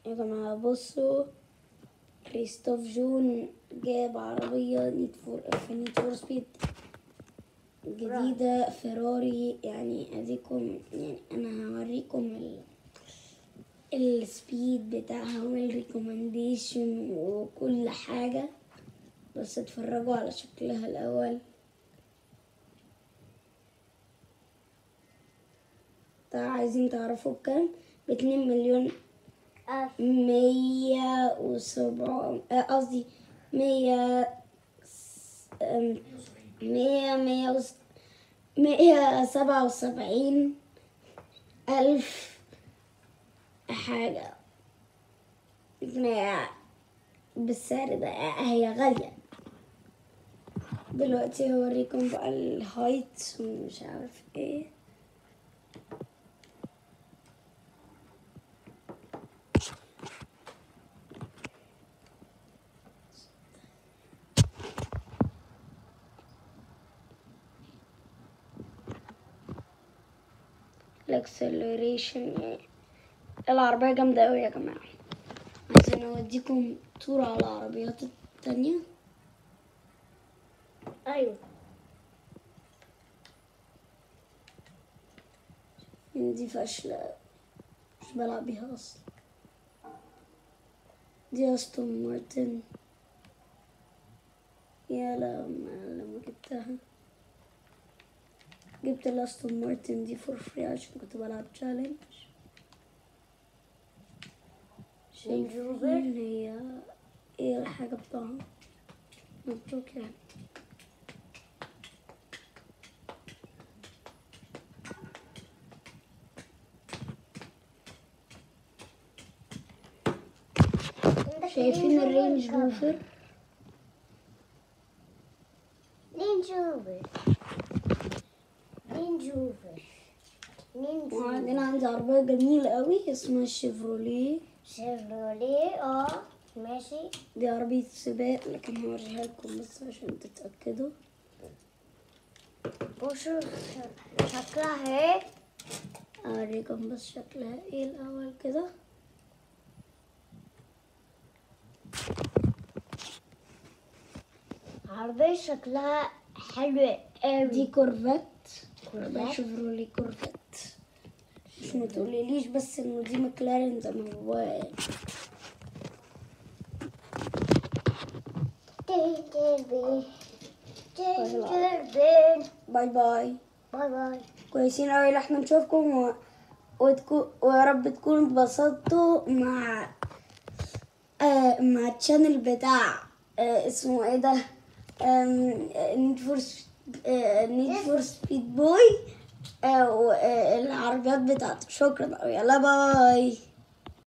يا جماعة بصوا كريستوف جون جاب عربية نيد فور في نيد فور سبيد جديدة فيراري يعني اديكم يعني انا هوريكم ال السبيد بتاعها والريكومنديشن وكل حاجة بس اتفرجوا على شكلها الاول طيب عايزين تعرفوا بكام باتنين مليون ألف مية وسبعة آه، قصدي مية س- أم، مية مية وس... مية سبعة وسبعين ألف حاجة مية بالسعر ده هي غالية دلوقتي هوريكم بقى الهايت ومش عارف ايه الاكسلريشن العربية جامدة اوي يا جماعة عايزين اوديكم تور على العربيات التانية أيوة دي فاشلة مش بلعب بيها اصلا دي استون مارتن يا لما لما جبتها جبت الاستون مارتن دي فور فري عشان كنت بلعب تشالنج شايفين هي ايه الحاجة بتاعها مبروك يعني شايفين الرينج روفر رينج روفر رينج روفر رينج روفر وعندنا عندي عربية جميلة قوي اسمها شيفروليه شيفروليه اه ماشي دي عربية سباق لكن هوريها لكم بس عشان تتأكدوا وشو شكلها هيك أوريكم بس شكلها ايه الأول كده عربية شكلها حلو قوي دي كورفت كورفت؟ عربية شيفروليه كورفت مش ما تقوليليش بس انه دي مكلارين زي ما هو يعني. تنكر بي تنكر بي باي باي باي باي كويسين قوي اللي احنا نشوفكم و... وتكو... ويا رب تكونوا اتبسطتوا مع آه مع الشانل بتاع آه اسمه ايه ده نيد فور نيد فور سبيد بوي والعربيات بتاعته شكرا قوي يلا باي